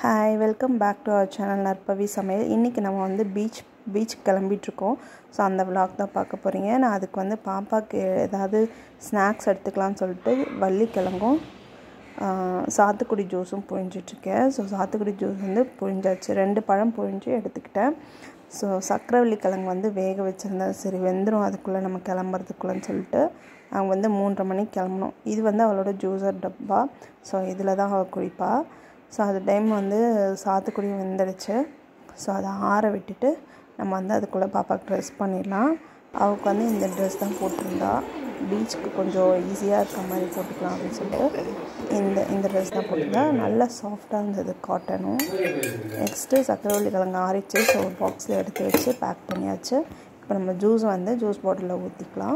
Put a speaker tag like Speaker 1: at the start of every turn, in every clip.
Speaker 1: hi welcome back to our channel Narpavi சமையல் இன்றைக்கி நம்ம வந்து பீச் பீச்சுக்கு கிளம்பிட்டுருக்கோம் ஸோ அந்த விலாக் தான் பார்க்க போகிறீங்க நான் அதுக்கு வந்து பாப்பாவுக்கு ஏதாவது ஸ்நாக்ஸ் எடுத்துக்கலாம்னு சொல்லிட்டு வள்ளிக்கிழங்கும் சாத்துக்குடி ஜூஸும் புழிஞ்சிட்ருக்கேன் ஸோ சாத்துக்குடி ஜூஸ் வந்து புழிஞ்சாச்சு ரெண்டு பழம் புழிஞ்சு எடுத்துக்கிட்டேன் ஸோ சக்கரவள்ளி கிழங்கு வந்து வேக வச்சுருந்தேன் சரி வெந்துடும் அதுக்குள்ளே நம்ம கிளம்புறதுக்குள்ளேன்னு சொல்லிட்டு அவங்க வந்து மூன்றரை மணிக்கு கிளம்பணும் இது வந்து அவளோட ஜூஸர் டப்பா ஸோ இதில் தான் அவள் குடிப்பா ஸோ அது டைம் வந்து சாத்துக்குடி வெந்துடுச்சு ஸோ அதை ஆற விட்டுட்டு நம்ம வந்து அதுக்குள்ளே பாப்பாவுக்கு ட்ரெஸ் பண்ணிடலாம் அவளுக்கு வந்து இந்த ட்ரெஸ் தான் போட்டிருந்தா பீச்சுக்கு கொஞ்சம் ஈஸியாக இருக்க மாதிரி போட்டுக்கலாம் அப்படின்னு சொல்லிட்டு இந்த இந்த ட்ரெஸ் தான் போட்டிருந்தா நல்லா சாஃப்டாக இருந்தது காட்டனும் நெக்ஸ்ட்டு சக்கரவள்ளி கிழங்கு ஆறிச்சு ஸோ ஒரு பாக்ஸில் எடுத்து வச்சு பேக் பண்ணியாச்சு இப்போ நம்ம ஜூஸ் வந்து ஜூஸ் பாட்டிலில் ஊற்றிக்கலாம்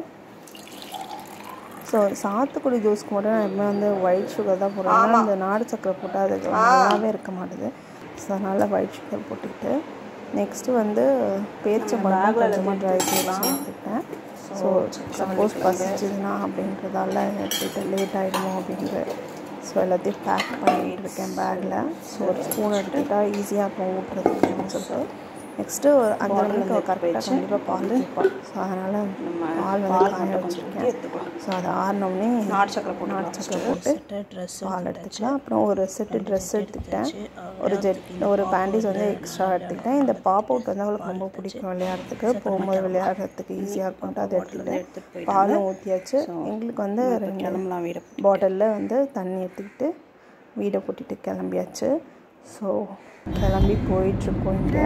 Speaker 1: ஸோ சாத்துக்குடி ஜூஸ்க்கு மட்டும் நான் எப்பவுமே வந்து ஒயிட் சுகர் தான் போடுறேன் ஏன்னா அந்த நாடு சக்கரை போட்டால் அது நல்லாவே இருக்க மாட்டுது ஸோ அதனால் ஒயிட் சுகர் போட்டுக்கிட்டு நெக்ஸ்ட்டு வந்து பேரிச்சம்பழம் கொஞ்சமாக ட்ரை ஃப்ரூட்ஸ் எடுத்துக்கிட்டேன் ஸோ சப்போஸ் பசிச்சதுன்னா அப்படின்றதால எடுத்துகிட்டு லேட் ஆகிடுமோ அப்படின்ற ஸோ எல்லாத்தையும் பேக் பண்ணிட்டு இருக்கேன் பேக்கில் ஸோ ஒரு ஸ்பூன் எடுத்துக்கிட்டால் ஈஸியாக இருக்கும் ஊட்டுறதுக்கு சொல்லிட்டு நெக்ஸ்ட்டு ஒரு அஞ்சு மணிக்கு கரெக்டாக கண்டிப்பாக பால் வைப்பாள் ஸோ அதனால் பால் வந்து காய வச்சுருக்கேன் ஸோ அது ஆறினோடனே
Speaker 2: நாட்டு சக்கரை போட்டு
Speaker 1: நாட்டு சக்கரை போட்டு
Speaker 2: ட்ரெஸ்
Speaker 1: பால் எடுத்துக்கலாம் அப்புறம் ஒரு செட்டு ட்ரெஸ் எடுத்துக்கிட்டேன் ஒரு ஜெட் ஒரு பேண்டேஜ் வந்து எக்ஸ்ட்ரா எடுத்துக்கிட்டேன் இந்த பாப் அவுட் வந்து அவளுக்கு ரொம்ப பிடிக்கும் விளையாடுறதுக்கு போகும்போது விளையாடுறதுக்கு ஈஸியாக இருக்கும்ட்டு அதை எடுத்துக்கிட்டேன் பாலும் ஊற்றியாச்சு எங்களுக்கு வந்து ரெண்டு
Speaker 2: கிளம்பலாம் வீடு
Speaker 1: பாட்டிலில் வந்து தண்ணி எடுத்துக்கிட்டு வீடை பூட்டிட்டு கிளம்பியாச்சு ஸோ கிளம்பி போயிட்டுருக்கோம் இங்கே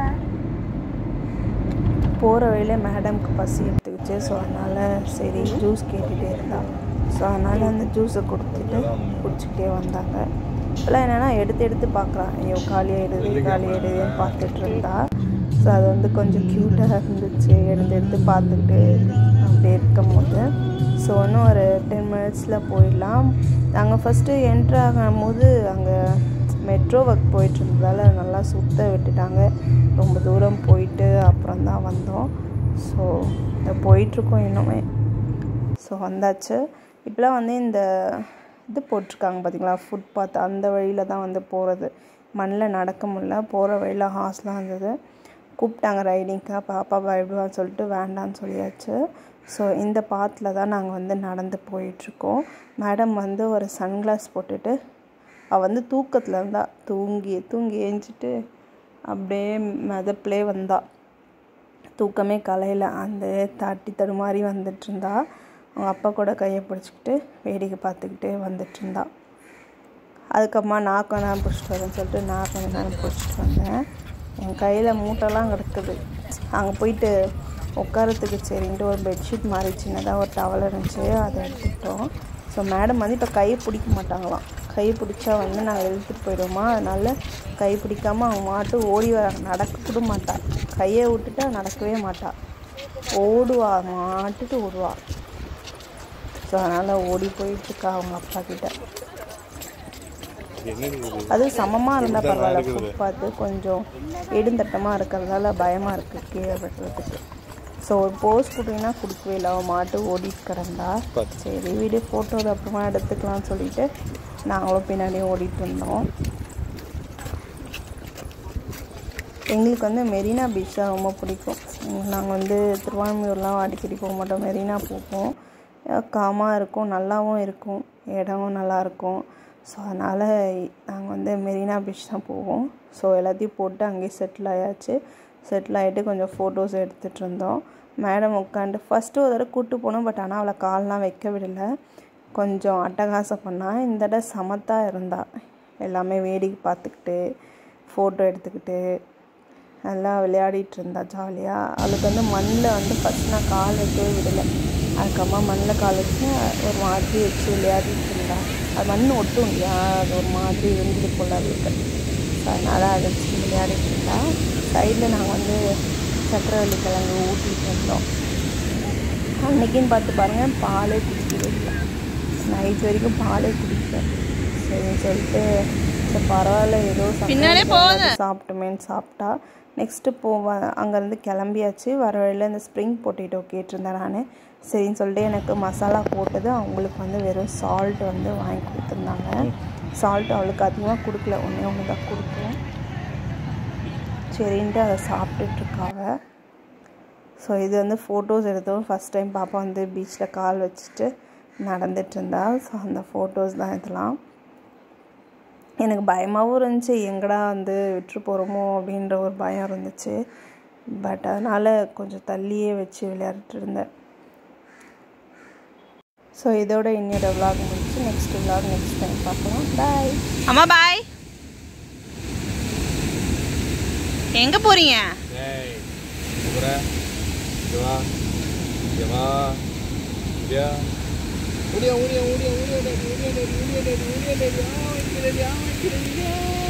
Speaker 1: போகிற வழியில மேடம்க்கு பசி எடுத்துக்கிச்சு ஸோ அதனால் சரி ஜூஸ் கேட்டுகிட்டே இருந்தா ஸோ அதனால் அந்த ஜூஸை கொடுத்துட்டு குடிச்சிக்கிட்டே வந்தாங்க இப்போலாம் என்னென்னா எடுத்து எடுத்து பார்க்குறான் ஐயோ காலியாகிடுது காலியாகிடுதுன்னு பார்த்துட்டு இருந்தா ஸோ அது வந்து கொஞ்சம் க்யூட்டாக இருந்துச்சு எடுத்து எடுத்து பார்த்துக்கிட்டு அப்படியே இருக்கும் போது ஸோ இன்னும் ஒரு டென் மினிட்ஸில் போயிடலாம் நாங்கள் ஃபஸ்ட்டு என்ட்ரு ஆகும் போது அங்கே மெட்ரோ ஒர்க் போயிட்டு இருந்ததால் நல்லா சுத்த விட்டுட்டாங்க ரொம்ப தூரம் போயிட்டு அப்புறம் தான் வந்தோம் ஸோ இந்த போயிட்டுருக்கோம் இன்னுமே ஸோ வந்தாச்சு இப்போலாம் வந்து இந்த இது போட்டிருக்காங்க பார்த்தீங்களா ஃபுட்பாத் அந்த வழியில் தான் வந்து போகிறது மண்ணில் நடக்க முடியல போகிற வழியில் ஹாஸ்லாம் இருந்தது கூப்பிட்டாங்க ரைடிங்க்காக பாப்பா பயப்படுவான்னு சொல்லிட்டு வேண்டான்னு சொல்லியாச்சு ஸோ இந்த பாத்தில் தான் நாங்கள் வந்து நடந்து போயிட்டுருக்கோம் மேடம் வந்து ஒரு சன்கிளாஸ் போட்டுட்டு அவள் வந்து தூக்கத்தில் இருந்தா தூங்கி தூங்கி ஏஞ்சிட்டு அப்படியே மிதப்பிலே வந்தா தூக்கமே கலையில் அந்த தட்டி தடுமாறி வந்துட்டு இருந்தா அவங்க அப்பா கூட கையை பிடிச்சிக்கிட்டு வேடிக்கை பார்த்துக்கிட்டே வந்துட்டு இருந்தா அதுக்கப்புறமா நான் கொஞ்ச நேரம் பிடிச்சிட்டு வரேன்னு சொல்லிட்டு நான் கொஞ்ச நேரம் பிடிச்சிட்டு வந்தேன் என் கையில் மூட்டைலாம் கிடக்குது அங்கே போயிட்டு உட்காரத்துக்கு சரின்ட்டு ஒரு பெட்ஷீட் மாதிரி சின்னதாக ஒரு டவல் இருந்துச்சு அதை எடுத்துக்கிட்டோம் ஸோ மேடம் வந்து இப்போ கையை பிடிக்க மாட்டாங்களாம் கை பிடிச்சா வந்து நாங்கள் இழுத்துட்டு போயிடுவோமா அதனால கை பிடிக்காமல் அவங்க மாட்டு ஓடி வராங்க நடக்க கூட மாட்டா கையை விட்டுட்டா நடக்கவே மாட்டா ஓடுவா மாட்டுட்டு ஓடுவா ஸோ அதனால் ஓடி போயிட்டுருக்கா அவங்க அப்பா கிட்ட அது சமமாக இருந்தால் பரவாயில்ல ஃபுட்பாத்து கொஞ்சம் இடுந்தட்டமாக இருக்கிறதால பயமாக இருக்குது கீழே வெட்டுறதுக்கு ஸோ ஒரு போஸ் கொடுத்தீங்கன்னா கொடுக்கவே இல்லை அவன் மாட்டு ஓடிட்டு கிடந்தா சரி வீடியோ ஃபோட்டோ அப்புறமா எடுத்துக்கலாம்னு சொல்லிட்டு நாங்களும் பின்னாடியே ஓடிட்டு இருந்தோம் எங்களுக்கு வந்து மெரினா பீச் தான் ரொம்ப பிடிக்கும் நாங்கள் வந்து திருவான்மையூர்லாம் அடிக்கடி போக மாட்டோம் மெரினா போவோம் காமாக இருக்கும் நல்லாவும் இருக்கும் இடமும் நல்லாயிருக்கும் ஸோ அதனால் நாங்கள் வந்து மெரினா பீச் தான் போவோம் ஸோ எல்லாத்தையும் போட்டு அங்கேயே செட்டில் ஆயாச்சு செட்டில் ஆகிட்டு கொஞ்சம் ஃபோட்டோஸ் எடுத்துகிட்டு இருந்தோம் மேடம் உட்காந்து ஃபஸ்ட்டு ஒரு தடவை கூப்பிட்டு போனோம் பட் ஆனால் அவளை கால்லாம் வைக்க விடலை கொஞ்சம் அட்டகாசம் பண்ணால் இந்த தடவை சமத்தாக இருந்தா எல்லாமே வேடிக்கை பார்த்துக்கிட்டு ஃபோட்டோ எடுத்துக்கிட்டு நல்லா விளையாடிட்டு இருந்தா ஜாலியாக அவளுக்கு வந்து மண்ணில் வந்து ஃபஸ்ட் நான் கால் வைக்கவே விடலை அதுக்கப்புறமா மண்ணில் கால் வச்சு ஒரு மாதிரி வச்சு விளையாடிட்டு இருந்தா அது மண் ஒட்டும் இல்லையா அது ஒரு மாதிரி இருந்தது போல் அவளுக்கு ஸோ அதனால் அதை வச்சு விளையாடிட்டு இருந்தா சைடில் நாங்கள் வந்து சக்கரவள்ளி கிழங்கு ஊட்டிகிட்டு இருந்தோம் அன்றைக்கின்னு பார்த்து பாருங்கள் பாலே குடிக்கவே இல்லை நைட் வரைக்கும் பாலே குடிக்கல சரி சொல்லிட்டு சரி பரவாயில்ல ஏதோ சாப்பிட்டுமேன்னு சாப்பிட்டா நெக்ஸ்ட்டு போவ அங்கேருந்து கிளம்பியாச்சு வர வழியில் இந்த ஸ்ப்ரிங் பொட்டேட்டோ கேட்டிருந்தேன் நான் சரின்னு சொல்லிட்டு எனக்கு மசாலா போட்டது அவங்களுக்கு வந்து வெறும் சால்ட் வந்து வாங்கி கொடுத்துருந்தாங்க சால்ட் அவளுக்கு அதிகமாக கொடுக்கல ஒன்றே ஒன்று தான் கொடுத்தோம் சரின்ட்டு அதை சாப்பிட்டுட்ருக்காங்க ஸோ இது வந்து ஃபோட்டோஸ் எடுத்தோம் ஃபஸ்ட் டைம் பாப்பா வந்து பீச்சில் கால் வச்சுட்டு நடந்துட்டு இருந்தா ஸோ அந்த ஃபோட்டோஸ் தான் இதெல்லாம் எனக்கு பயமாகவும் இருந்துச்சு எங்கடா வந்து விட்டு போகிறோமோ அப்படின்ற ஒரு பயம் இருந்துச்சு பட் அதனால் கொஞ்சம் தள்ளியே வச்சு விளையாடிட்டு இருந்தேன் ஸோ இதோட இன்னொரு விலாக் முடிச்சு நெக்ஸ்ட் விலாக் நெக்ஸ்ட் டைம் பார்க்கலாம் பாய் அம்மா பாய் எங்கே போகிறீங்க
Speaker 2: ஏய் இவரா இவா இவா இடியா ஓடியா ஓடியா ஓடியா ஓடியா ஓடியா ஓடியா ஓடியா ஓடியா ஓடியா ஓடியா ஓடியா ஓடியா ஓடியா